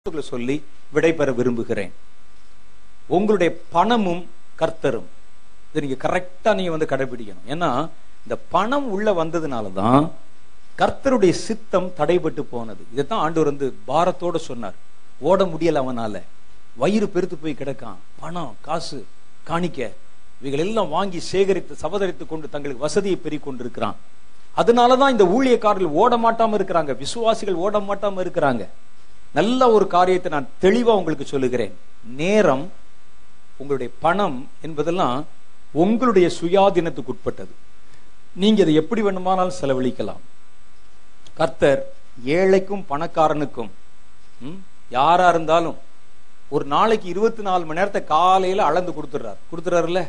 வாழ்த்துக்களை சொல்லி விடைபெற விரும்புகிறேன் உங்களுடைய பணமும் கர்த்தரும் இதை நீங்க கரெக்டா நீங்க வந்து கடைபிடிக்கணும் ஏன்னா இந்த பணம் உள்ள வந்ததுனால தான் கர்த்தருடைய சித்தம் தடைபட்டு போனது இதைத்தான் ஆண்டவர் வந்து பாரத்தோட சொன்னார் ஓட முடியல அவனால வயிறு பெருத்து போய் கிடக்கான் பணம் காசு காணிக்க இவைகள் எல்லாம் வாங்கி சேகரித்து சபதரித்து கொண்டு தங்களுக்கு வசதியை பெருக்கிக் கொண்டிருக்கிறான் அதனாலதான் இந்த ஊழியக்காரர்கள் ஓட மாட்டாம இருக்கிறாங்க விசுவாசிகள் ஓட மாட்டாம இருக்கிறாங்க நல்ல ஒரு காரியத்தை நான் தெளிவா உங்களுக்கு சொல்லுகிறேன் நேரம் உங்களுடைய பணம் என்பதெல்லாம் உங்களுடைய சுயாதீனத்துக்கு உட்பட்டது நீங்க இதை எப்படி வேணுமானாலும் செலவழிக்கலாம் கர்த்தர் ஏழைக்கும் பணக்காரனுக்கும் ம், யாரா இருந்தாலும் ஒரு நாளைக்கு இருபத்தி நாலு மணி நேரத்தை காலையில அளந்து கொடுத்துறாரு கொடுத்துறாருல்ல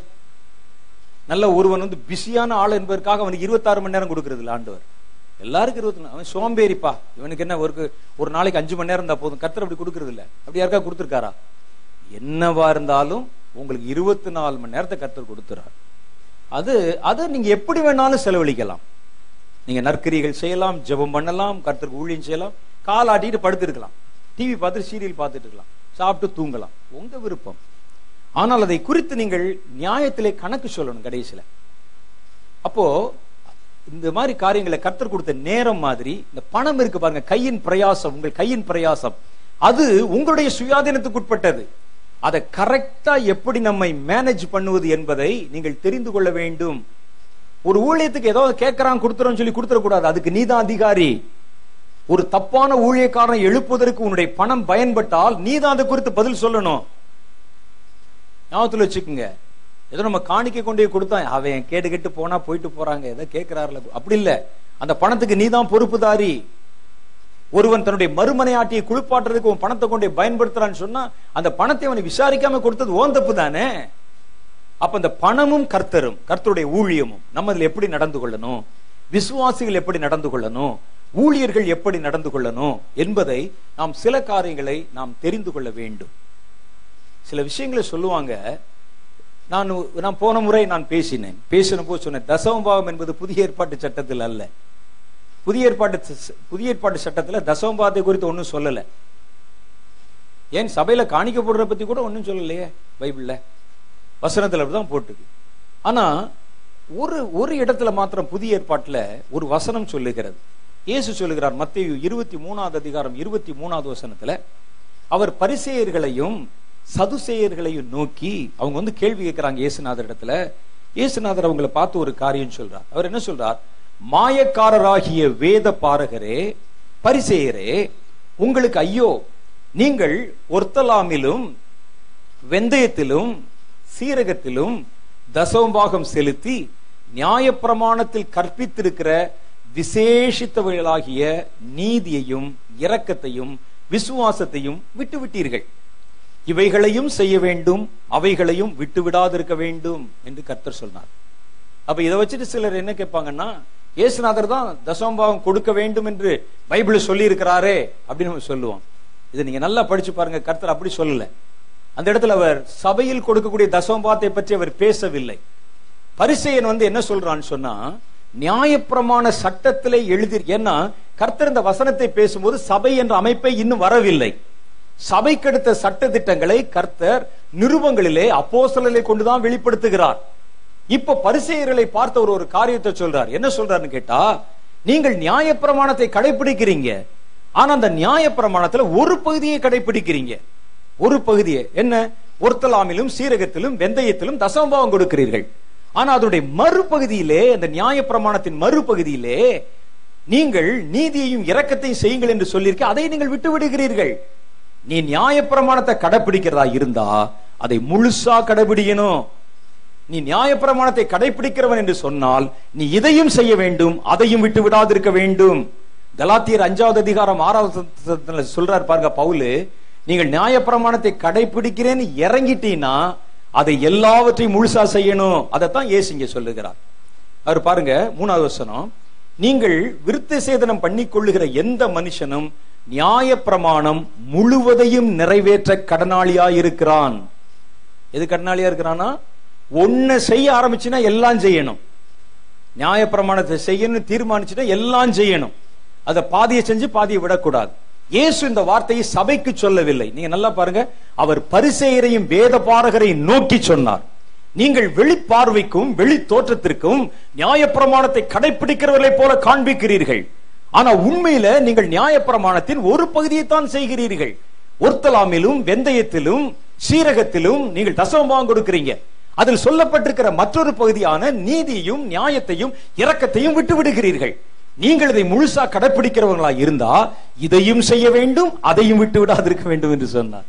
நல்ல ஒருவன் வந்து பிஸியான ஆள் என்பதற்காக அவனுக்கு இருபத்தாறு மணி நேரம் கொடுக்கறது இல்ல ஆண்டவர் எல்லாருக்கும் இருபத்தி நாலு அவன் சோம்பேறிப்பா இவனுக்கு என்ன ஒரு ஒரு நாளைக்கு அஞ்சு மணி நேரம் இருந்தா போதும் கர்த்தர் அப்படி கொடுக்கறது இல்ல அப்படி யாருக்கா கொடுத்துருக்காரா என்னவா இருந்தாலும் உங்களுக்கு இருபத்தி நாலு மணி நேரத்தை கர்த்தர் கொடுத்துறார் அது அது நீங்க எப்படி வேணாலும் செலவழிக்கலாம் நீங்க நற்கிரிகள் செய்யலாம் ஜெபம் பண்ணலாம் கர்த்தருக்கு ஊழியம் செய்யலாம் காலாட்டிட்டு படுத்திருக்கலாம் டிவி பார்த்துட்டு சீரியல் பார்த்துட்டு இருக்கலாம் சாப்பிட்டு தூங்கலாம் உங்க விருப்பம் ஆனால் அதை குறித்து நீங்கள் நியாயத்திலே கணக்கு சொல்லணும் கடைசியில அப்போ இந்த மாதிரி காரியங்களை கர்த்தர் கொடுத்த நேரம் மாதிரி இந்த பணம் இருக்கு பாருங்க கையின் பிரயாசம் உங்கள் கையின் பிரயாசம் அது உங்களுடைய சுயாதீனத்துக்கு உட்பட்டது அதை கரெக்டா எப்படி நம்மை மேனேஜ் பண்ணுவது என்பதை நீங்கள் தெரிந்து கொள்ள வேண்டும் ஒரு ஊழியத்துக்கு ஏதோ கேட்கறான் கொடுத்துறோம் சொல்லி கொடுத்துடக்கூடாது அதுக்கு நீதான் அதிகாரி ஒரு தப்பான ஊழியக்காரனை எழுப்புவதற்கு உன்னுடைய பணம் பயன்பட்டால் நீதான் அதை குறித்து பதில் சொல்லணும் ஞாபகத்துல வச்சுக்கோங்க ஏதோ நம்ம காணிக்க கொண்டு போய் கொடுத்தா அவன் கேட்டு கேட்டு போனா போயிட்டு போறாங்க ஏதோ கேட்கிறாருல அப்படி இல்ல அந்த பணத்துக்கு நீதான் பொறுப்புதாரி ஒருவன் தன்னுடைய மறுமனையாட்டியை குளிப்பாட்டுறதுக்கு உன் பணத்தை கொண்டு போய் பயன்படுத்துறான்னு சொன்னா அந்த பணத்தை அவனை விசாரிக்காம கொடுத்தது ஓன் தப்பு தானே அப்ப அந்த பணமும் கர்த்தரும் கர்த்தருடைய ஊழியமும் நம்ம அதுல எப்படி நடந்து கொள்ளணும் விசுவாசிகள் எப்படி நடந்து கொள்ளணும் ஊழியர்கள் எப்படி நடந்து கொள்ளணும் என்பதை நாம் சில காரியங்களை நாம் தெரிந்து கொள்ள வேண்டும் சில விஷயங்களை சொல்லுவாங்க நான் நான் போன முறை நான் பேசினேன் பேசின போது சொன்னேன் தசமபாவம் என்பது புதிய ஏற்பாட்டு சட்டத்தில் அல்ல புதிய ஏற்பாட்டு ச- புதிய ஏற்பாட்டு சட்டத்துல தசமபாவத்தை குறித்து ஒன்றும் சொல்லல ஏன் சபையில காணிக்க போடுறத பத்தி கூட ஒன்றும் சொல்லலையே பைபிள்ல வசனத்துல தான் போட்டுக்கு ஆனா ஒரு ஒரு இடத்துல மாத்திரம் புதிய ஏற்பாட்டுல ஒரு வசனம் சொல்லுகிறது இயேசு சொல்லுகிறார் மத்தேயு இருபத்தி மூணாவது அதிகாரம் இருபத்தி மூணாவது வசனத்துல அவர் பரிசேயர்களையும் சதுசேயர்களையும் நோக்கி அவங்க வந்து கேள்வி கேட்கிறாங்க இயேசுநாதர் இடத்துல இயேசுநாதர் அவங்கள பார்த்து ஒரு காரியம் சொல்றார் அவர் என்ன சொல்றார் மாயக்காரராகிய வேத பாரகரே பரிசேயரே உங்களுக்கு ஐயோ நீங்கள் ஒர்த்தலாமிலும் வெந்தயத்திலும் சீரகத்திலும் தசமபாகம் செலுத்தி நியாயப்பிரமாணத்தில் கற்பித்திருக்கிற விசேஷித்தவர்களாகிய நீதியையும் இரக்கத்தையும் விசுவாசத்தையும் விட்டுவிட்டீர்கள் இவைகளையும் செய்ய வேண்டும் அவைகளையும் விட்டுவிடாதிருக்க வேண்டும் என்று கர்த்தர் சொன்னார் அப்ப இதை வச்சுட்டு சிலர் என்ன கேட்பாங்கன்னா இயேசுநாதர் தான் தசமபாகம் கொடுக்க வேண்டும் என்று பைபிள் சொல்லி இருக்கிறாரே அப்படின்னு நம்ம சொல்லுவோம் இதை நீங்க நல்லா படிச்சு பாருங்க கர்த்தர் அப்படி சொல்லல அந்த இடத்துல அவர் சபையில் கொடுக்கக்கூடிய தசமபாகத்தை பற்றி அவர் பேசவில்லை பரிசெயன் வந்து என்ன சொல்றான்னு சொன்னா நியாயப்பிரமாண சட்டத்திலே எழுதி ஏன்னா கர்த்தர் இந்த வசனத்தை பேசும்போது சபை என்ற அமைப்பை இன்னும் வரவில்லை சபைக்கெடுத்த சட்ட திட்டங்களை கர்த்தர் நிருபங்களிலே அப்போஸ்தலர்களை கொண்டுதான் வெளிப்படுத்துகிறார் இப்ப பரிசெயர்களை பார்த்த ஒரு ஒரு காரியத்தை சொல்றார் என்ன சொல்றாருன்னு கேட்டா நீங்கள் நியாயப்பிரமாணத்தை கடைபிடிக்கிறீங்க ஆனா அந்த நியாயப்பிரமாணத்துல ஒரு பகுதியை கடைபிடிக்கிறீங்க ஒரு பகுதியை என்ன ஒர்த்தலாமிலும் சீரகத்திலும் வெந்தயத்திலும் தசமபாவம் கொடுக்கிறீர்கள் ஆனா அதனுடைய மறுபகுதியிலே அந்த நியாயப்பிரமாணத்தின் மறுபகுதியிலே நீங்கள் நீதியையும் இரக்கத்தையும் செய்யுங்கள் என்று சொல்லியிருக்க அதை நீங்கள் விட்டு விடுகிறீர்கள் நீ நியாயப்பிரமாணத்தை கடைபிடிக்கிறதா இருந்தா அதை முழுசா கடைபிடிக்கணும் நீ நியாயப்பிரமாணத்தை கடைபிடிக்கிறவன் என்று சொன்னால் நீ இதையும் செய்ய வேண்டும் அதையும் விட்டு விடாதிருக்க வேண்டும் கலாத்தியர் அஞ்சாவது அதிகாரம் ஆறாவது வசனத்துல சொல்றார் பாருங்க பவுலு நீங்கள் நியாயப்பிரமாணத்தை கடைபிடிக்கிறேன்னு இறங்கிட்டீங்கன்னா அதை எல்லாவற்றையும் முழுசா செய்யணும் அதைத்தான் இயேசு இங்க சொல்லுகிறார் அவர் பாருங்க மூணாவது வசனம் நீங்கள் விருத்த சேதனம் பண்ணிக் கொள்ளுகிற எந்த மனுஷனும் நியாயப்பிரமாணம் முழுவதையும் நிறைவேற்ற கடனாளியா இருக்கிறான் எது கடனாளியா இருக்கிறானா ஒன்ன செய்ய ஆரம்பிச்சுன்னா எல்லாம் செய்யணும் நியாயப்பிரமாணத்தை செய்யணும்னு தீர்மானிச்சுட்டா எல்லாம் செய்யணும் அதை பாதியை செஞ்சு பாதியை விடக்கூடாது இயேசு இந்த வார்த்தையை சபைக்கு சொல்லவில்லை நீங்க நல்லா பாருங்க அவர் பரிசேயரையும் வேத பாரகரையும் நோக்கி சொன்னார் நீங்கள் வெளிப்பார்வைக்கும் வெளி தோற்றத்திற்கும் நியாயப்பிரமாணத்தை கடைபிடிக்கிறவர்களைப் போல காண்பிக்கிறீர்கள் ஆனா உண்மையில நீங்கள் நியாயப்பிரமாணத்தின் ஒரு பகுதியை தான் செய்கிறீர்கள் ஒர்த்தலாமிலும் வெந்தயத்திலும் சீரகத்திலும் நீங்கள் தசமமாக கொடுக்கிறீங்க அதில் சொல்லப்பட்டிருக்கிற மற்றொரு பகுதியான நீதியையும் நியாயத்தையும் இரக்கத்தையும் விட்டு விடுகிறீர்கள் நீங்கள் இதை முழுசா கடைபிடிக்கிறவங்களா இருந்தா இதையும் செய்ய வேண்டும் அதையும் விட்டு விடாதிருக்க வேண்டும் என்று சொன்னார்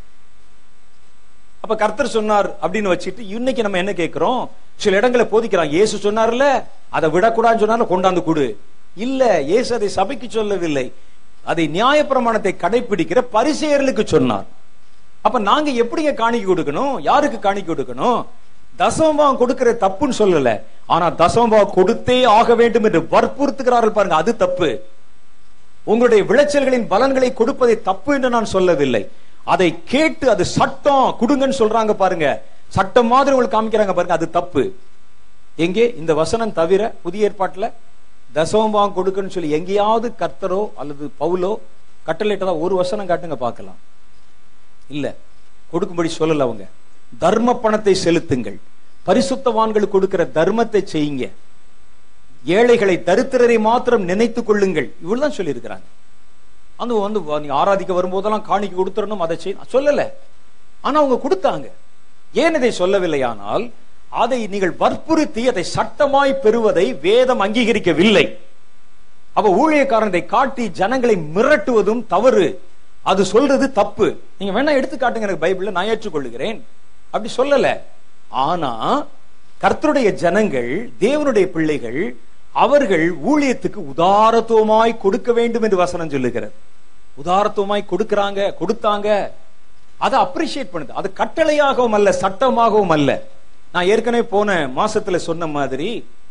அப்ப கர்த்தர் சொன்னார் அப்படின்னு வச்சுட்டு இன்னைக்கு நம்ம என்ன கேட்கிறோம் சில இடங்களை போதிக்கிறான் இயேசு சொன்னார்ல அதை விடக்கூடாதுன்னு சொன்னாலும் கொண்டாந்து கொடு இல்ல இயேசு அதை சபைக்கு சொல்லவில்லை அதை நியாயப்பிரமாணத்தை கடைபிடிக்கிற பரிசெயர்களுக்கு சொன்னார் அப்ப நாங்க எப்படிங்க காணிக்கை கொடுக்கணும் யாருக்கு காணிக்கை கொடுக்கணும் தசமபாகம் கொடுக்கிற தப்புன்னு சொல்லல ஆனா தசமபாகம் கொடுத்தே ஆக வேண்டும் என்று வற்புறுத்துகிறார்கள் பாருங்க அது தப்பு உங்களுடைய விளைச்சல்களின் பலன்களை கொடுப்பதை தப்பு என்று நான் சொல்லவில்லை அதை கேட்டு அது சட்டம் கொடுங்கன்னு சொல்றாங்க பாருங்க சட்டம் மாதிரி உங்களுக்கு காமிக்கிறாங்க பாருங்க அது தப்பு எங்கே இந்த வசனம் தவிர புதிய ஏற்பாட்டுல தசமபாகம் கொடுக்கன்னு சொல்லி எங்கேயாவது கர்த்தரோ அல்லது பவுலோ கட்டளையிட்டதா ஒரு வசனம் காட்டுங்க பார்க்கலாம் இல்ல கொடுக்கும்படி சொல்லல அவங்க தர்ம பணத்தை செலுத்துங்கள் பரிசுத்தவான்கள் கொடுக்கிற தர்மத்தை செய்யுங்க ஏழைகளை தரித்திரரை மாத்திரம் நினைத்துக் கொள்ளுங்கள் இவ்வளவுதான் சொல்லி இருக்கிறாங்க அந்த வந்து நீங்க ஆராதிக்க வரும்போதெல்லாம் காணிக்கை கொடுத்துடணும் அதை செய்ய சொல்லல ஆனா அவங்க கொடுத்தாங்க ஏன் இதை சொல்லவில்லையானால் அதை நீங்கள் வற்புறுத்தி அதை சட்டமாய் பெறுவதை வேதம் அங்கீகரிக்கவில்லை அப்ப ஊழியக்காரனை காட்டி ஜனங்களை மிரட்டுவதும் தவறு அது சொல்றது தப்பு நீங்க வேணா எடுத்து காட்டுங்க எனக்கு பைபிள்ல நான் ஏற்றுக்கொள்ளுகிறேன் அப்படி சொல்லல ஆனா கர்த்தருடைய ஜனங்கள் தேவனுடைய பிள்ளைகள் அவர்கள் ஊழியத்துக்கு உதாரத்துவமாய் கொடுக்க வேண்டும் என்று வசனம் சொல்லுகிறது உதாரத்துவமாய் கொடுக்கறாங்க கொடுத்தாங்க அதை அப்ரிஷியேட் பண்ணுது அது கட்டளையாகவும் அல்ல சட்டமாகவும் அல்ல நான் ஏற்கனவே போன மாசத்துல சொன்ன மாதிரி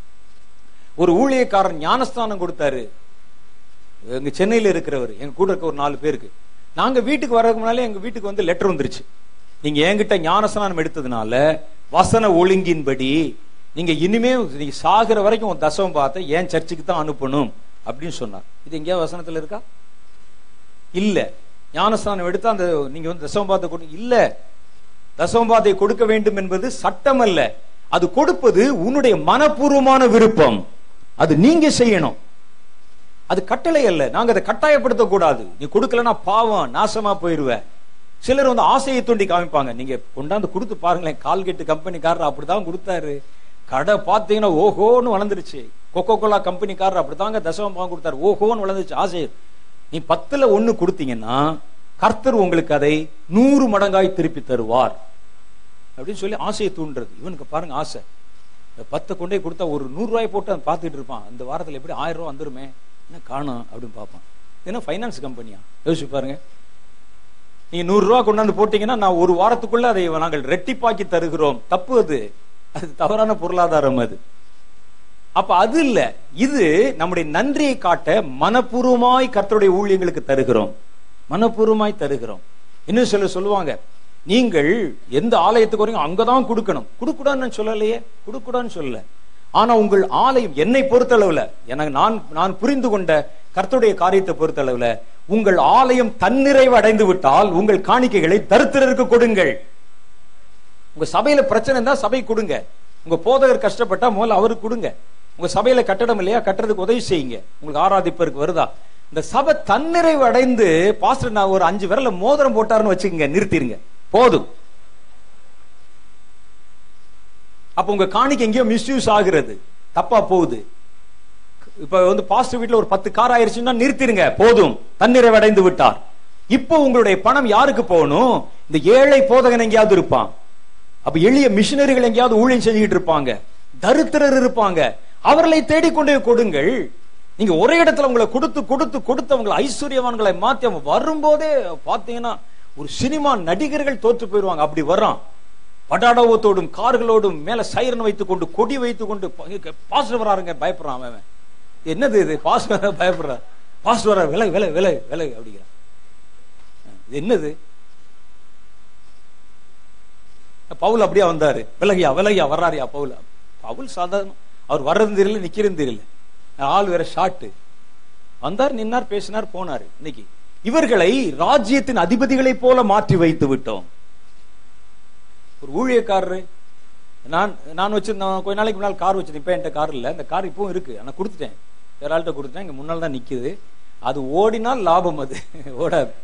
ஒரு ஊழியக்காரன் ஞானஸ்தானம் கொடுத்தாரு எங்க சென்னையில இருக்கிறவர் எங்க கூட இருக்க ஒரு நாலு பேருக்கு நாங்க வீட்டுக்கு வர்றதுக்கு முன்னாலே எங்க வீட்டுக்கு வந்து லெட்டர் வந்துருச்சு நீங்க என்கிட்ட ஞானஸ்தானம் எடுத்ததுனால வசன ஒழுங்கின்படி நீங்க இனிமே நீங்க சாகிற வரைக்கும் உன் தசவம் பார்த்த ஏன் சர்ச்சுக்கு தான் அனுப்பணும் அப்படின்னு சொன்னார் இது எங்கேயாவது வசனத்துல இருக்கா இல்ல ஞானஸ்தானம் எடுத்து அந்த நீங்க வந்து தசவபாத்தை கொடு இல்ல தசவபாத்தை கொடுக்க வேண்டும் என்பது சட்டம் அல்ல அது கொடுப்பது உன்னுடைய மனப்பூர்வமான விருப்பம் அது நீங்க செய்யணும் அது கட்டளை அல்ல நாங்க அதை கட்டாயப்படுத்த கூடாது நீ கொடுக்கலன்னா பாவம் நாசமா போயிருவ சிலர் வந்து ஆசையை தூண்டி காமிப்பாங்க நீங்க கொண்டாந்து கொடுத்து பாருங்களேன் கால்கெட்டு கம்பெனிக்காரர் அப்படிதான் கொடுத்தாரு கடை பார்த்தீங்கன்னா ஓஹோன்னு வளர்ந்துருச்சு கொக்கோ கோலா கம்பெனிக்காரர் அப்படித்தாங்க தசமம் பாகம் கொடுத்தாரு ஓஹோன்னு வளர்ந்துருச்சு ஆசை நீ பத்துல ஒண்ணு கொடுத்தீங்கன்னா கர்த்தர் உங்களுக்கு அதை நூறு மடங்காய் திருப்பி தருவார் அப்படின்னு சொல்லி ஆசையை தூண்டுறது இவனுக்கு பாருங்க ஆசை இந்த பத்தை கொண்டே கொடுத்தா ஒரு நூறு ரூபாய் போட்டு அவன் பார்த்துட்டு இருப்பான் இந்த வாரத்துல எப்படி ஆயிரம் ரூபாய் வந்துருமே என்ன காணும் அப்படின்னு பார்ப்பான் ஏன்னா ஃபைனான்ஸ் கம்பெனியா யோசிச்சு பாருங்க நீங்க நூறு ரூபாய் கொண்டாந்து போட்டீங்கன்னா நான் ஒரு வாரத்துக்குள்ள அதை நாங்கள் ரெட்டிப்பாக்கி தருகிறோம் தப்பு அது அது தவறான பொருளாதாரம் அது அப்ப அது இல்ல இது நம்முடைய நன்றியை காட்ட மனப்பூர்வமாய் கர்த்தருடைய ஊழியங்களுக்கு தருகிறோம் மனப்பூர்வமாய் தருகிறோம் இன்னும் சில சொல்லுவாங்க நீங்கள் எந்த ஆலயத்துக்கு வரீங்க அங்கதான் கொடுக்கணும் கொடுக்கூடாதுன்னு சொல்லலையே கொடுக்கூடாதுன்னு சொல்லல ஆனா உங்கள் ஆலயம் என்னை பொறுத்தளவுல எனக்கு நான் நான் புரிந்து கொண்ட கர்த்தருடைய காரியத்தை பொறுத்தளவுல உங்கள் ஆலயம் தன்னிறைவு அடைந்து விட்டால் உங்கள் காணிக்கைகளை தருத்திரருக்கு கொடுங்கள் உங்க சபையில பிரச்சனை இருந்தா சபை கொடுங்க உங்க போதகர் கஷ்டப்பட்டா முதல்ல அவருக்கு கொடுங்க உங்க சபையில கட்டடம் இல்லையா கட்டுறதுக்கு உதவி செய்யுங்க உங்களுக்கு ஆராதிப்பருக்கு வருதா இந்த சபை தன்னிறைவு அடைந்து பாஸ்டர் நான் ஒரு அஞ்சு விரல மோதிரம் போட்டாருன்னு வச்சுக்கோங்க நிறுத்திருங்க போதும் அப்ப உங்க காணிக்கை எங்கேயோ மிஸ்யூஸ் ஆகுறது தப்பா போகுது இப்ப வந்து பாஸ்டர் வீட்டுல ஒரு பத்து கார் ஆயிருச்சுன்னா நிறுத்திருங்க போதும் தன்னிறைவு அடைந்து விட்டார் இப்போ உங்களுடைய பணம் யாருக்கு போகணும் இந்த ஏழை போதகன் எங்கேயாவது இருப்பான் அப்ப எளிய மிஷினரிகள் எங்கேயாவது ஊழியம் செஞ்சுக்கிட்டு இருப்பாங்க தரித்திரர் இருப்பாங்க அவர்களை தேடிக்கொண்டே கொடுங்கள் நீங்க ஒரே இடத்துல உங்களை கொடுத்து கொடுத்து கொடுத்து அவங்களை ஐஸ்வர்யவான்களை மாத்தி அவங்க வரும்போதே பாத்தீங்கன்னா ஒரு சினிமா நடிகர்கள் தோற்று போயிருவாங்க அப்படி வர்றான் படாடவத்தோடும் கார்களோடும் மேல சைரன் வைத்துக் கொண்டு கொடி வைத்துக் கொண்டு பாஸ்டர் வராருங்க பயப்படுறான் அவன் என்னது இது பாஸ்டர் வர பயப்படுறான் பாஸ்டர் வர விலை விலை விலை விலை அப்படிங்கிறான் இது என்னது பவுல் அப்படியே வந்தாரு விலகியா விலகியா வர்றாருயா பவுல் பவுல் சாதாரண அவர் வர்றது தெரியல நிக்கிறது தெரியல ஆள் வேற ஷாட்டு வந்தார் நின்னார் பேசினார் போனாரு இன்னைக்கு இவர்களை ராஜ்யத்தின் அதிபதிகளைப் போல மாற்றி வைத்து விட்டோம் ஒரு ஊழியக்காரரு நான் நான் வச்சிருந்தேன் கொஞ்ச நாளைக்கு முன்னால் கார் வச்சிருந்தேன் இப்ப என்கிட்ட கார் இல்ல அந்த கார் இப்பவும் இருக்கு ஆனா கொடுத்துட்டேன் வேற ஆள்கிட்ட கொடுத்துட்டேன் இங்க முன்னால் தான் நிக்குது அது ஓடினால் லாபம் அது ஓடாது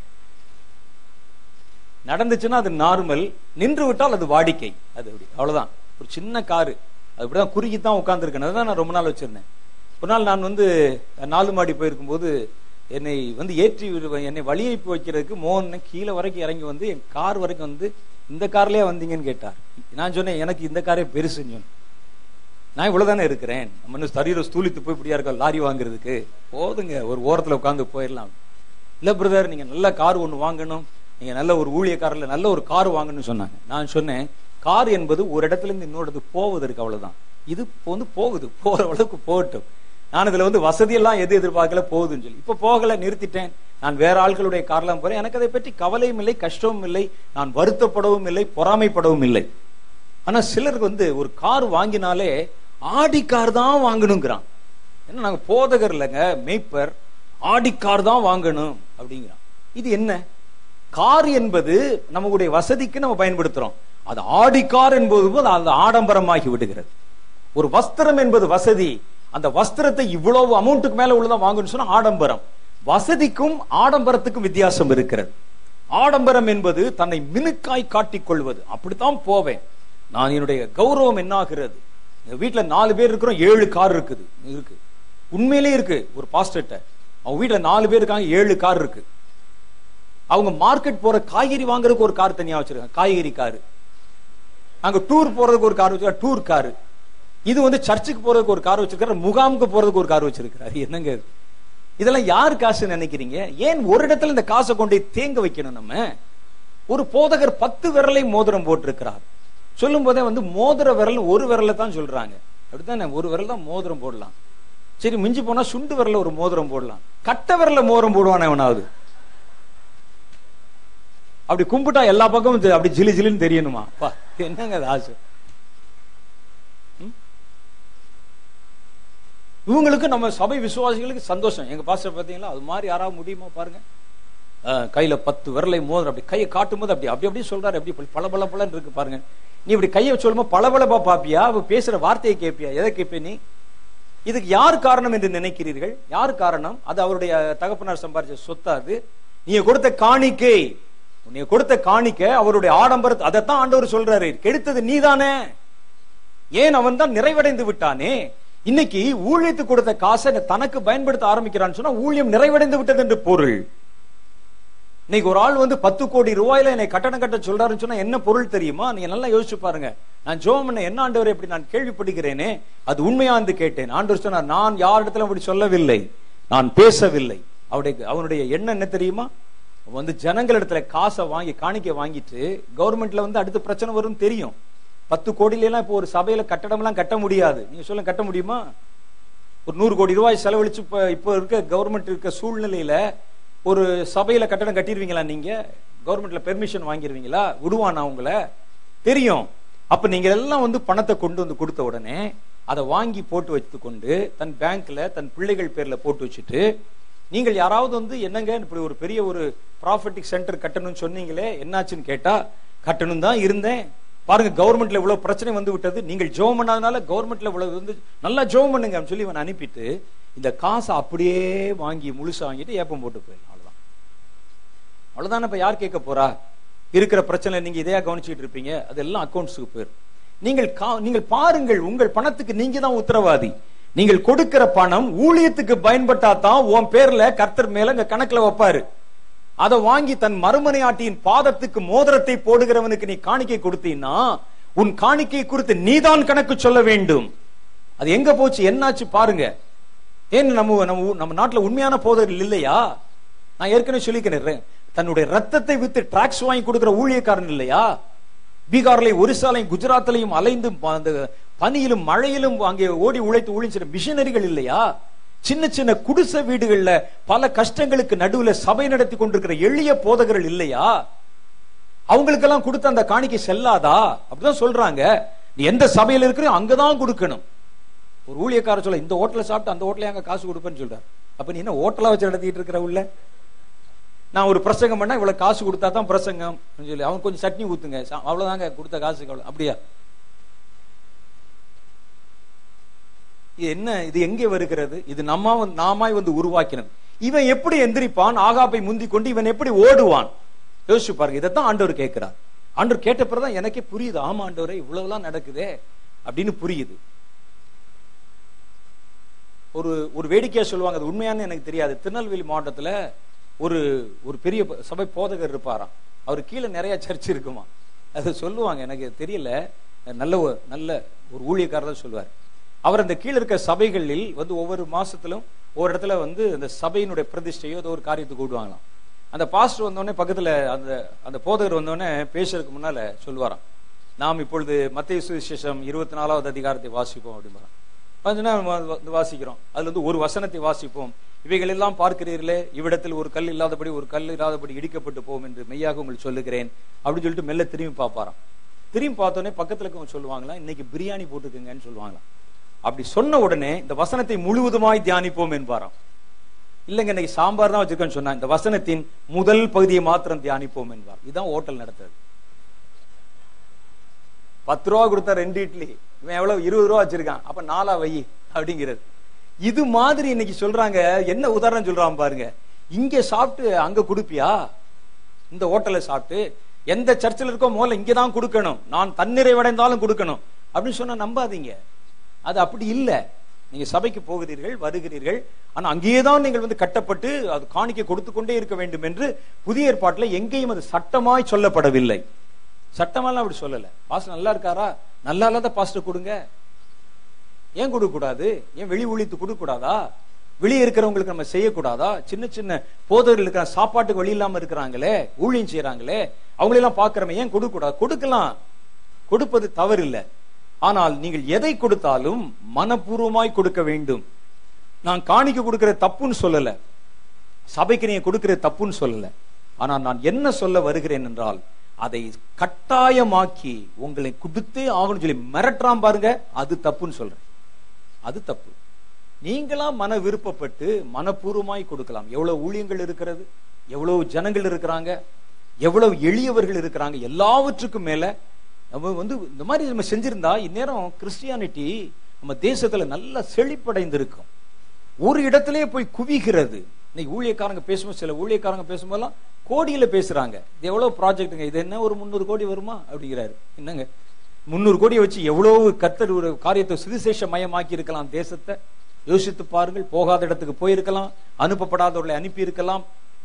நடந்துச்சுன்னா அது நார்மல் நின்று விட்டால் அது வாடிக்கை அது அப்படி அவ்வளவுதான் ஒரு சின்ன காரு அது இப்படிதான் குறுகி தான் உட்காந்துருக்கேன் அதுதான் நான் ரொம்ப நாள் வச்சிருந்தேன் ஒரு நாள் நான் வந்து நாலு மாடி போயிருக்கும்போது என்னை வந்து ஏற்றி விடு- என்னை வழி அனுப்பி வைக்கிறதுக்கு மோகன் கீழே வரைக்கும் இறங்கி வந்து என் கார் வரைக்கும் வந்து இந்த கார்லயே வந்தீங்கன்னு கேட்டார் நான் சொன்னேன் எனக்கு இந்த காரே பெருசுன்னு சொன்னேன் நான் இவ்வளவுதானே இருக்கிறேன் நம்ம இன்னும் சரீரம் ஸ்தூலித்து போய் இப்படியா இருக்கோம் லாரி வாங்குறதுக்கு போதுங்க ஒரு ஓரத்துல உட்காந்து போயிடலாம் இல்ல பிரதர் நீங்க நல்ல கார் ஒண்ணு வாங்கணும் நீங்க நல்ல ஒரு ஊழியக்காரர்ல நல்ல ஒரு கார் வாங்கணும்னு சொன்னாங்க நான் சொன்னேன் கார் என்பது ஒரு இடத்துல இருந்து இன்னொரு இடத்துக்கு போவதற்கு அவ்வளவுதான் இது இப்போ வந்து போகுது போற அளவுக்கு போகட்டும் நான் இதுல வந்து வசதியெல்லாம் எது எதிர்பார்க்கல போகுதுன்னு சொல்லி இப்ப போகல நிறுத்திட்டேன் நான் வேற ஆட்களுடைய கார்லாம் போறேன் எனக்கு அதை பற்றி கவலையும் இல்லை கஷ்டமும் இல்லை நான் வருத்தப்படவும் இல்லை பொறாமைப்படவும் இல்லை ஆனா சிலருக்கு வந்து ஒரு கார் வாங்கினாலே ஆடி கார் தான் வாங்கணுங்கிறான் ஏன்னா நாங்க போதகர் இல்லைங்க மேய்ப்பர் ஆடி கார் தான் வாங்கணும் அப்படிங்கிறான் இது என்ன கார் என்பது நம்மளுடைய வசதிக்கு நம்ம பயன்படுத்துறோம் அது ஆடி கார் என்பது போது அது ஆடம்பரமாகி விடுகிறது ஒரு வஸ்திரம் என்பது வசதி அந்த வஸ்திரத்தை இவ்வளவு அமௌண்ட்டுக்கு மேல உள்ளதான் வாங்கணும்னு சொன்னா ஆடம்பரம் வசதிக்கும் ஆடம்பரத்துக்கும் வித்தியாசம் இருக்கிறது ஆடம்பரம் என்பது தன்னை மினுக்காய் காட்டிக் கொள்வது அப்படித்தான் போவேன் நான் என்னுடைய கௌரவம் என்ன ஆகிறது எங்க வீட்டுல நாலு பேர் இருக்கிறோம் ஏழு கார் இருக்குது இருக்கு உண்மையிலே இருக்கு ஒரு பாஸ்டர்ட்ட அவங்க வீட்டுல நாலு பேர் இருக்காங்க ஏழு கார் இருக்கு அவங்க மார்க்கெட் போற காய்கறி வாங்குறதுக்கு ஒரு கார் தனியா வச்சிருக்காங்க காய்கறி காரு அங்க டூர் போறதுக்கு ஒரு கார் வச்சிருக்காரு டூர் காரு இது வந்து சர்ச்சுக்கு போறதுக்கு ஒரு கார் வச்சிருக்காரு முகாமுக்கு போறதுக்கு ஒரு கார் வச்சிருக்காரு என்னங்க இது? இதெல்லாம் யார் காசு நினைக்கிறீங்க ஏன் ஒரு இடத்துல இந்த காசை கொண்டு போய் தேங்க வைக்கணும் நம்ம ஒரு போதகர் பத்து விரலை மோதிரம் போட்டிருக்கிறார் சொல்லும் போதே வந்து மோதிர விரல் ஒரு விரல தான் சொல்றாங்க அப்படித்தானே ஒரு விரல் தான் மோதிரம் போடலாம் சரி மிஞ்சி போனா சுண்டு விரல்ல ஒரு மோதிரம் போடலாம் கட்ட விரல்ல மோதிரம் போடுவானே அவனாவது அப்படி கும்பிட்டா எல்லா பக்கமும் தெ- அப்படி ஜிலி ஜிலின்னு தெரியணுமா அப்பா என்னங்க அது ஆசை ம்? இவங்களுக்கு நம்ம சபை விசுவாசிகளுக்கு சந்தோஷம் எங்க பாஸ்டர் பாத்தீங்களா அது மாதிரி யாராவது முடியுமா பாருங்க அஹ், கையில பத்து விரலை மோதிரம் அப்படி கையை காட்டும் போது அப்படி அப்படி அப்படி சொல்றாரு அப்படி பல பல பலன்னு இருக்கு பாருங்க நீ இப்படி கையை சொல்லும்போது பளபளப்பா பாப்பியா அவ பேசுற வார்த்தையை கேட்பியா எதை கேட்பே நீ இதுக்கு யார் காரணம் என்று நினைக்கிறீர்கள் யார் காரணம் அது அவருடைய தகப்பனார் சம்பாரிச்ச சொத்து அது நீங்க கொடுத்த காணிக்கை நீங்க கொடுத்த காணிக்க அவருடைய ஆடம்பரத்தை அதைத்தான் ஆண்டவர் சொல்றாரு கெடுத்தது நீதானே ஏன் அவன் தான் நிறைவடைந்து விட்டானே இன்னைக்கு ஊழியத்துக்கு கொடுத்த காசை தனக்கு பயன்படுத்த ஆரம்பிக்கிறான்னு சொன்னா ஊழியம் நிறைவடைந்து விட்டது என்று பொருள் இன்னைக்கு ஒரு ஆள் வந்து பத்து கோடி ரூபாயில என்னை கட்டணம் கட்ட சொல்றாருன்னு சொன்னா என்ன பொருள் தெரியுமா நீங்க நல்லா யோசிச்சு பாருங்க நான் ஜோம் பண்ண என்ன ஆண்டவர் எப்படி நான் கேள்விப்படுகிறேனே அது உண்மையா என்று கேட்டேன் ஆண்டவர் சொன்னார் நான் யாரிடத்துல அப்படி சொல்லவில்லை நான் பேசவில்லை அவருடைய அவனுடைய எண்ணம் என்ன தெரியுமா அவன் வந்து ஜனங்களிடத்துல காசை வாங்கி காணிக்கை வாங்கிட்டு கவர்மெண்ட்ல வந்து அடுத்த பிரச்சனை வரும் தெரியும் பத்து கோடியில எல்லாம் இப்போ ஒரு சபையில கட்டடம் எல்லாம் கட்ட முடியாது நீங்க சொல்லுங்க கட்ட முடியுமா ஒரு நூறு கோடி ரூபாய் செலவழிச்சு இப்ப இப்போ இருக்க கவர்மெண்ட் இருக்க சூழ்நிலையில ஒரு சபையில கட்டடம் கட்டிடுவீங்களா நீங்க கவர்மெண்ட்ல பெர்மிஷன் வாங்கிடுவீங்களா விடுவானா உங்களை தெரியும் அப்ப நீங்க எல்லாம் வந்து பணத்தை கொண்டு வந்து கொடுத்த உடனே அதை வாங்கி போட்டு வைத்து கொண்டு தன் பேங்க்ல தன் பிள்ளைகள் பேர்ல போட்டு வச்சுட்டு நீங்கள் யாராவது வந்து என்னங்க இப்படி ஒரு பெரிய ஒரு ப்ராஃபிட்டிக் சென்டர் கட்டணும்னு சொன்னீங்களே என்னாச்சுன்னு கேட்டா கட்டணும் தான் இருந்தேன் பாருங்க கவர்மெண்ட்ல இவ்வளவு பிரச்சனை வந்து விட்டது நீங்கள் ஜோம் பண்ணாதனால கவர்மெண்ட்ல இவ்வளவு வந்து நல்லா ஜோம் பண்ணுங்க அப்படின்னு சொல்லி இவன் அனுப்பிட்டு இந்த காசை அப்படியே வாங்கி முழுசா வாங்கிட்டு ஏப்பம் போட்டு போயிடலாம் அவ்வளவுதான் அவ்வளவுதானே இப்ப யார் கேட்க போறா இருக்கிற பிரச்சனை நீங்க இதையா கவனிச்சுட்டு இருப்பீங்க அதெல்லாம் அக்கௌண்ட்ஸுக்கு போயிரும் நீங்கள் கா- நீங்கள் பாருங்கள் உங்கள் பணத்துக்கு நீங்க தான் உத்தரவாதி நீங்கள் கொடுக்கிற பணம் ஊழியத்துக்கு பயன்பட்டா தான் உன் பேர்ல கர்த்தர் மேல இங்க கணக்குல வைப்பாரு அதை வாங்கி தன் மறுமனையாட்டியின் பாதத்துக்கு மோதிரத்தை போடுகிறவனுக்கு நீ காணிக்கை கொடுத்தீன்னா உன் காணிக்கை குறித்து நீதான் கணக்கு சொல்ல வேண்டும் அது எங்க போச்சு என்னாச்சு பாருங்க ஏன் நம்ம நம்ம ஊ- நம்ம நாட்டுல உண்மையான போதகர்கள் இல்லையா நான் ஏற்கனவே சொல்லிக்கிறேன் தன்னுடைய ரத்தத்தை வித்து டிராக்ஸ் வாங்கி கொடுக்கிற ஊழியக்காரன் இல்லையா பீகார்லையும் ஒரிசாலையும் குஜராத்லையும் அலைந்து ப- அந்த பனியிலும் மழையிலும் அங்கே ஓடி உழைத்து ஊழிச்சிற மிஷனரிகள் இல்லையா சின்ன சின்ன குடிசை வீடுகள்ல பல கஷ்டங்களுக்கு நடுவுல சபை நடத்தி கொண்டிருக்கிற எளிய போதகர்கள் இல்லையா அவங்களுக்கெல்லாம் கொடுத்த அந்த காணிக்கை செல்லாதா அப்படிதான் சொல்றாங்க நீ எந்த சபையில இருக்கிறோ அங்கதான் கொடுக்கணும் ஒரு ஊழியக்காரர் சொல்ல இந்த ஹோட்டல்ல சாப்பிட்டு அந்த ஹோட்டல்ல அங்க காசு கொடுப்பேன்னு சொல்றாரு அப்ப நீ என்ன ஹோட்டலா வச்சு நடத்திட்டு இருக்கிற உள்ள நான் ஒரு பிரசங்கம் பண்ணா இவ்வளவு காசு கொடுத்தா தான் பிரசங்கம் சொல்லி அவன் கொஞ்சம் சட்னி ஊத்துங்க சா- அவ்வளவுதாங்க கொடுத்த காசுக்கு அவ்வளவு அப்படியா இது என்ன இது எங்கே வருகிறது இது நம்ம வந்து- நாமாய் வந்து உருவாக்கினது இவன் எப்படி எந்திரிப்பான் ஆகாப்பை முந்தி கொண்டு இவன் எப்படி ஓடுவான் யோசிச்சு பாருங்க இதைத்தான் ஆண்டவர் கேட்கிறார் ஆண்டவர் கேட்ட பிறகுதான் எனக்கே புரியுது ஆமா ஆண்டவரே இவ்வளவுலாம் நடக்குதே அப்படின்னு புரியுது ஒரு ஒரு வேடிக்கையா சொல்லுவாங்க அது உண்மையானு எனக்கு தெரியாது திருநெல்வேலி மாவட்டத்துல ஒரு ஒரு பெரிய சபை போதகர் இருப்பாராம் அவர் கீழே நிறைய சர்ச் இருக்குமா அது சொல்லுவாங்க எனக்கு தெரியல நல்ல ஒரு- நல்ல ஒரு ஊழியக்காரர் தான் சொல்லுவார் அவர் அந்த கீழே இருக்க சபைகளில் வந்து ஒவ்வொரு மாசத்திலும் ஒரு இடத்துல வந்து அந்த சபையினுடைய பிரதிஷ்டையோ ஏதோ ஒரு காரியத்துக்கு கூடுவாங்களாம் அந்த பாஸ்டர் வந்தோடனே பக்கத்துல அந்த அந்த போதகர் வந்தோடனே பேசுறதுக்கு முன்னால சொல்லுவாராம் நாம் இப்பொழுது மத்திய சுவிசேஷம் இருபத்தி நாலாவது அதிகாரத்தை வாசிப்போம் அப்படிங்கிறான் கொஞ்ச நேரம் வா- வந்து வாசிக்கிறோம் அதுல வந்து ஒரு வசனத்தை வாசிப்போம் இவைகள் எல்லாம் பார்க்கிறீர்களே இவ்விடத்தில் ஒரு கல் இல்லாதபடி ஒரு கல் இல்லாதபடி இடிக்கப்பட்டு போகும் என்று மெய்யாக உங்களுக்கு சொல்லுகிறேன் அப்படின்னு சொல்லிட்டு மெல்ல திரும்பி பார்ப்பாராம் திரும்பி பார்த்தோன்னே பக்கத்துல இருக்கவங்க சொல்லுவாங்களாம் இன்னைக்கு பிரியாணி போட்டுக்குங்கன்னு சொல்லுவாங்களாம் அப்படி சொன்ன உடனே இந்த வசனத்தை முழுவதுமாய் தியானிப்போம் என்பாராம் இல்லைங்க இன்னைக்கு சாம்பார் தான் வச்சிருக்கேன்னு சொன்னா இந்த வசனத்தின் முதல் பகுதியை மாத்திரம் தியானிப்போம் என்பார் இதுதான் ஹோட்டல் நடத்துறது பத்து ரூபா கொடுத்தா ரெண்டு இட்லி இவன் எவ்வளவு இருபது ரூபா வச்சிருக்கான் அப்ப நாலா வை அப்படிங்கிறது இது மாதிரி இன்னைக்கு சொல்றாங்க என்ன உதாரணம் சொல்றான் பாருங்க இங்க சாப்பிட்டு அங்க கொடுப்பியா இந்த ஹோட்டல்ல சாப்பிட்டு எந்த சர்ச்சில் இருக்கோ முதல்ல இங்க தான் கொடுக்கணும் நான் தன்னிறைவடைந்தாலும் கொடுக்கணும் அப்படின்னு சொன்னா நம்பாதீங்க அது அப்படி இல்ல நீங்க சபைக்கு போகிறீர்கள் வருகிறீர்கள் ஆனா அங்கேயே தான் நீங்கள் வந்து கட்டப்பட்டு அது காணிக்கை கொடுத்து கொண்டே இருக்க வேண்டும் என்று புதிய ஏற்பாட்டில் எங்கேயும் அது சட்டமாய் சொல்லப்படவில்லை சட்டமெல்லாம் அப்படி சொல்லல பாஸ்டர் நல்லா இருக்காரா நல்லா இல்லாத பாஸ்டர் கொடுங்க ஏன் கொடுக்க கூடாது ஏன் வெளி ஊழித்து கொடுக்க கூடாதா வெளியே இருக்கிறவங்களுக்கு நம்ம செய்யக்கூடாதா சின்ன சின்ன போதர்கள் இருக்கிற சாப்பாட்டுக்கு வழி இல்லாம இருக்கிறாங்களே ஊழியம் செய்யறாங்களே அவங்களெல்லாம் பாக்குறோமே ஏன் கொடுக்க கூடாது கொடுக்கலாம் கொடுப்பது தவறு இல்லை ஆனால் நீங்கள் எதை கொடுத்தாலும் மனப்பூர்வமாய் கொடுக்க வேண்டும் நான் காணிக்க கொடுக்கிற தப்புன்னு சொல்லல சபைக்கு நீங்க கொடுக்கிற தப்புன்னு சொல்லல ஆனா நான் என்ன சொல்ல வருகிறேன் என்றால் அதை கட்டாயமாக்கி உங்களை கொடுத்தே ஆகணும்னு சொல்லி மிரட்டுறான் பாருங்க அது தப்புன்னு சொல்றேன் அது தப்பு நீங்களா மன விருப்பப்பட்டு மனப்பூர்வமாய் கொடுக்கலாம் எவ்வளவு ஊழியங்கள் இருக்கிறது எவ்வளவு ஜனங்கள் இருக்கிறாங்க எவ்வளவு எளியவர்கள் இருக்கிறாங்க எல்லாவற்றுக்கும் மேல நம்ம வந்து இந்த மாதிரி நம்ம செஞ்சிருந்தா இந்நேரம் கிறிஸ்டியானிட்டி நம்ம தேசத்துல நல்லா செழிப்படைந்திருக்கும் ஒரு இடத்திலே போய் குவிகிறது இன்னைக்கு ஊழியக்காரங்க பேசும்போது சில ஊழியக்காரங்க பேசும்போதெல்லாம் கோடியில பேசுறாங்க இது எவ்வளவு ப்ராஜெக்ட்டுங்க இது என்ன ஒரு முந்நூறு கோடி வருமா அப்படிங்கிறாரு என்னங்க முந்நூறு கோடியை வச்சு எவ்வளவு கர்த்தர் ஒரு காரியத்தை சுவிசேஷ மயமாக்கி இருக்கலாம் தேசத்தை யோசித்து பாருங்கள் போகாத இடத்துக்கு போயிருக்கலாம் அனுப்பப்படாதவர்களை அனுப்பி இருக்கலாம்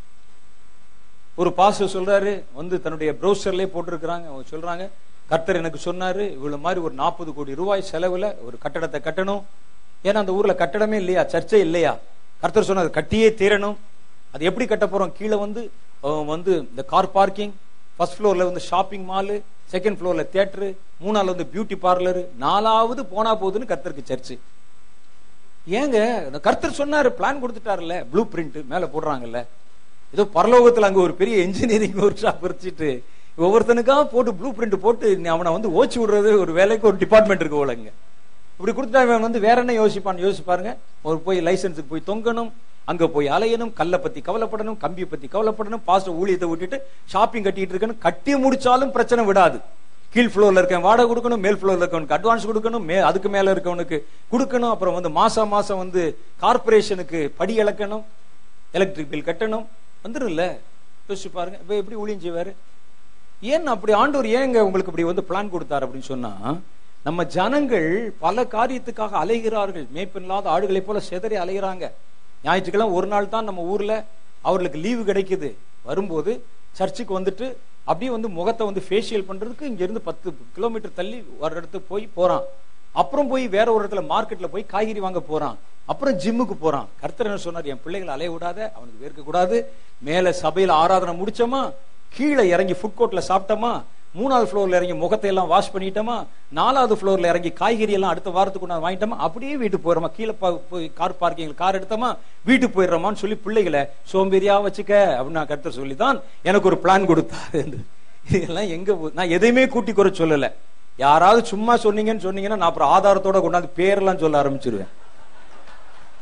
ஒரு பாஸ்டர் சொல்றாரு வந்து தன்னுடைய ப்ரௌசர்லயே போட்டிருக்கிறாங்க அவங்க சொல்றாங்க கர்த்தர் எனக்கு சொன்னாரு இவ்வளவு மாதிரி ஒரு நாற்பது கோடி ரூபாய் செலவுல ஒரு கட்டடத்தை கட்டணும் ஏன்னா அந்த ஊர்ல கட்டடமே இல்லையா சர்ச்சை இல்லையா கர்த்தர் சொன்னது கட்டியே தீரணும் அது எப்படி கட்ட போறோம் கீழே வந்து அஹ், வந்து இந்த கார் பார்க்கிங் ஃபர்ஸ்ட் ஃப்ளோர்ல வந்து ஷாப்பிங் மாலு செகண்ட் ஃப்ளோர்ல தியேட்டரு மூணாவது வந்து பியூட்டி பார்லர் நாலாவது போனா போகுதுன்னு கர்த்தருக்கு சர்ச்சு ஏங்க இந்த கர்த்தர் சொன்னாரு பிளான் கொடுத்துட்டாருல்ல ப்ளூ பிரிண்ட் மேல போடுறாங்கல்ல ஏதோ பரலோகத்துல அங்க ஒரு பெரிய இன்ஜினியரிங் ஒர்க் ஷாப் வச்சுட்டு ஒவ்வொருத்தனுக்கா போட்டு ப்ளூ பிரிண்ட் போட்டு நீ அவனை வந்து ஓச்சு விடுறது ஒரு வேலைக்கு ஒரு டிபார்ட்மெண்ட் இருக்கு போலங்க இப்படி கொடுத்துட்டா இவன் வந்து வேற என்ன யோசிப்பான்னு யோசிச்சு பாருங்க ஒரு போய் லைசன்ஸுக்கு போய் தொங்கணும் அங்க போய் அலையணும் கல்லை பத்தி கவலைப்படணும் கம்பியை பத்தி கவலைப்படணும் பாஸ்டர் ஊழியத்தை விட்டுட்டு ஷாப்பிங் கட்டிட்டு இருக்கணும் கட்டி முடிச்சாலும் பிரச்சனை விடாது கீழ் ஃப்ளோர்ல இருக்கவன் வாடகை கொடுக்கணும் மேல் ஃப்ளோர்ல இருக்கவனுக்கு அட்வான்ஸ் கொடுக்கணும் மே அதுக்கு மேல இருக்கவனுக்கு கொடுக்கணும் அப்புறம் வந்து மாசம் மாசம் வந்து கார்பரேஷனுக்கு படி இழக்கணும் எலக்ட்ரிக் பில் கட்டணும் வந்துரும்ல யோசிச்சு பாருங்க இப்ப எப்படி ஊழியம் செய்வாரு ஏன் அப்படி ஆண்டவர் ஏங்க உங்களுக்கு இப்படி வந்து பிளான் கொடுத்தாரு அப்படின்னு சொன்னா நம்ம ஜனங்கள் பல காரியத்துக்காக அலைகிறார்கள் மேய்ப்பில்லாத ஆடுகளைப் போல சிதறி அலைகிறாங்க ஞாயிற்றுக்கிழமை ஒரு நாள் தான் நம்ம ஊர்ல அவர்களுக்கு லீவு கிடைக்குது வரும்போது சர்ச்சுக்கு வந்துட்டு அப்படியே வந்து முகத்தை வந்து ஃபேஷியல் பண்றதுக்கு இங்க இருந்து பத்து கிலோமீட்டர் தள்ளி ஒரு இடத்துக்கு போய் போறான் அப்புறம் போய் வேற ஒரு இடத்துல மார்க்கெட்ல போய் காய்கறி வாங்க போறான் அப்புறம் ஜிம்முக்கு போறான் கர்த்தர் என்ன சொன்னார் என் பிள்ளைகளை அலைய விடாத அவனுக்கு வேர்க்க கூடாது மேல சபையில ஆராதனை முடிச்சோமா கீழே இறங்கி ஃபுட் கோர்ட்ல சாப்பிட்டோமா மூணாவது ஃப்ளோர்ல இறங்கி முகத்தை எல்லாம் வாஷ் பண்ணிட்டோமா நாலாவது ஃப்ளோர்ல இறங்கி காய்கறி எல்லாம் அடுத்த வாரத்துக்கு கொண்டாந்து வாங்கிட்டோமா அப்படியே வீட்டுக்கு போயிடுறோமா கீழே பா- போய் கார் பார்க்கிங் கார் எடுத்தோமா வீட்டுக்கு போயிடுறோமான்னு சொல்லி பிள்ளைகளை சோம்பேறியா வச்சுக்க அப்படின்னு நான் கருத்து சொல்லி தான் எனக்கு ஒரு பிளான் கொடுத்தாரு என்று. இதெல்லாம் எங்க போ- நான் எதையுமே கூட்டி குறை சொல்லல யாராவது சும்மா சொன்னீங்கன்னு சொன்னீங்கன்னா நான் அப்புறம் ஆதாரத்தோட கொண்டாந்து பேரெல்லாம் சொல்ல ஆரம்பிச்சிருவேன்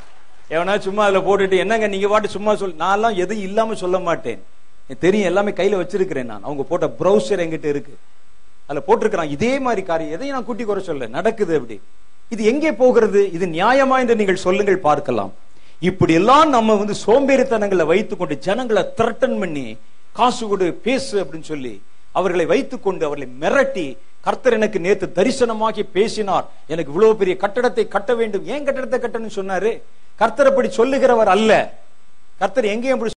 எவனா சும்மா அதுல போட்டுட்டு என்னங்க நீங்க பாட்டு சும்மா சொல் நான் எல்லாம் எதுவும் இல்லாம சொல்ல மாட்டேன் எனக்கு தெரியும் எல்லாமே கையில வச்சிருக்கிறேன் நான் அவங்க போட்ட ப்ரௌசர் என்கிட்ட இருக்கு அதுல போட்டிருக்கிறான் இதே மாதிரி காரியம் எதையும் நான் கூட்டி குறை சொல்ல நடக்குது அப்படி இது எங்கே போகிறது இது நியாயமா என்று நீங்கள் சொல்லுங்கள் பார்க்கலாம் இப்படி எல்லாம் நம்ம வந்து சோம்பேறித்தனங்களை வைத்துக்கொண்டு ஜனங்களை த்ரெட்டன் பண்ணி காசு கொடு பேசு அப்படின்னு சொல்லி அவர்களை வைத்துக்கொண்டு அவர்களை மிரட்டி கர்த்தர் எனக்கு நேத்து தரிசனமாகி பேசினார் எனக்கு இவ்வளவு பெரிய கட்டடத்தை கட்ட வேண்டும் ஏன் கட்டடத்தை கட்டணும்னு சொன்னாரு கர்த்தர் அப்படி சொல்லுகிறவர் அல்ல கர்த்தர் எங்கேயும் அப்படி